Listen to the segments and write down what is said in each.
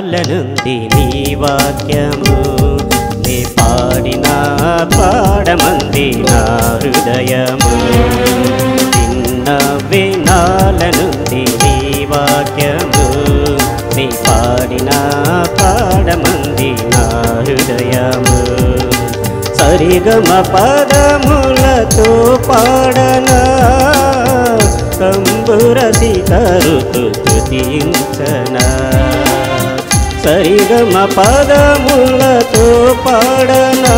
వినాలనుంది నీ వాక్యము నీ పాడిన పాడమంది నా హృదయము చిన్న వినాలనుంది నీ వాక్యము నీ పాడిన పాడమంది నా హృదయము సరిగమ పదములతో పాడనా కంబురసి తరుతు తుతించనా సరిగమ పదములతో పాడనా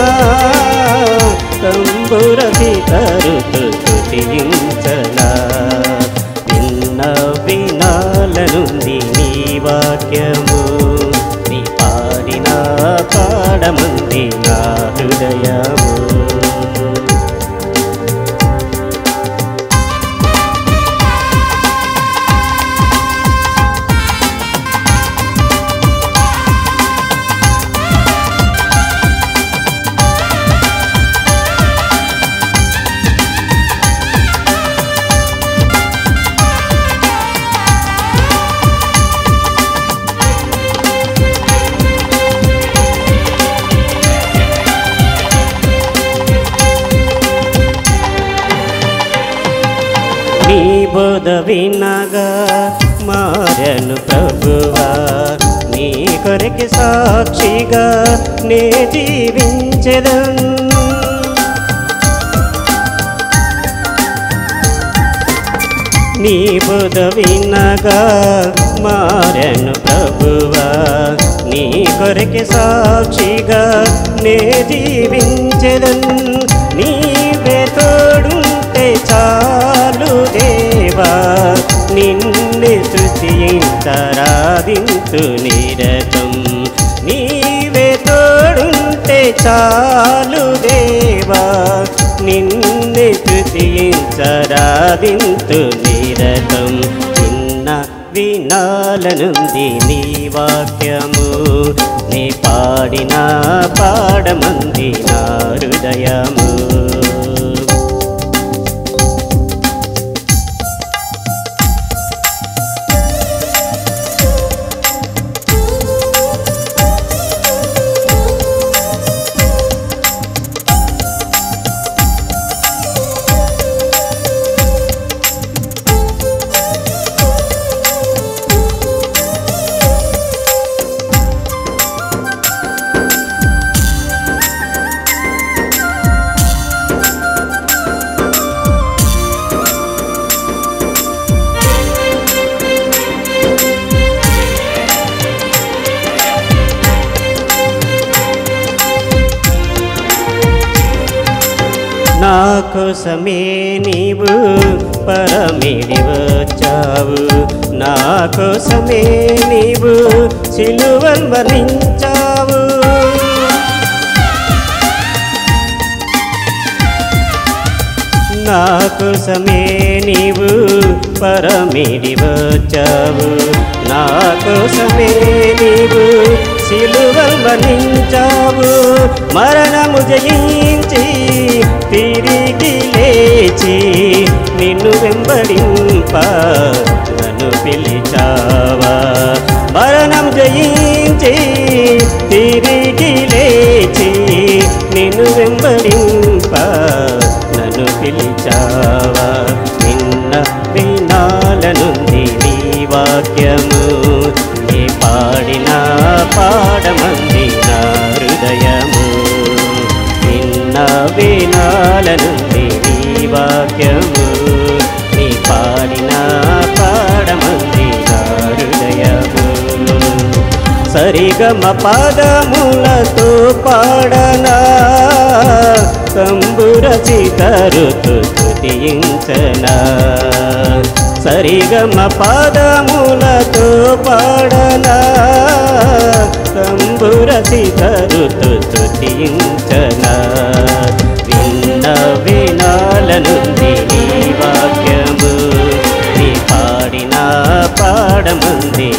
కంబురసి తరుతు తుతించనా విన్న వినాలనుంది నీ వాక్యము నీ పాడిన పాడమంది నా హృదయము నీ బోధ వినగా మారను ప్రభువా నీ కొరికి సాక్షిగా నే జీవించదను నీ బుధ వినగా మారను ప్రభువా నీ కొరికి సాక్షిగా నే జీవించదన్ నీవే తోడుంటే చాలు దేవా నిన్ను స్థుతించరాదింతు నిరతం నీవే తోడుంటే చాలు దేవా నిన్ను స్థుతించరాదింతు నిరతం చిన్న వినాలనుంది నీ వాక్యము నీ పాడిన పాడమంది నా హృదయము నా కోసమే నీవు పరమిడి వచ్చావు నా కోసమే నీవు సిలువల్ మరణించావు నా కోసమే నీవు పరమిడి వచ్చావు నా కోసమే నీవు సిలువల్ మరణించావు మరణము జయించి తిరిగి లేచి నిన్ను వెంబడింప నన్ను పిలిచావా మరణం జయించి తిరిగి లేచి నిన్ను వెంబడింప నన్ను పిలిచావా నిన్న వినాలనుంది నీ వాక్యము నీ పాడిన పాడమంది నా హృదయము నిన్న వినాలనుంది నీ వాక్యము నీ పాడిన పాడమంది నా హృదయము సరిగమ పదములతో పాడనా కంబుర చితరుతు స్తుతించనా సరిగమ పదములతో పాడనా కంబుర చితరుతు స్తుతించనా విన్న వినాలనుంది నీ వాక్యము నీ పాడిన పాడమంది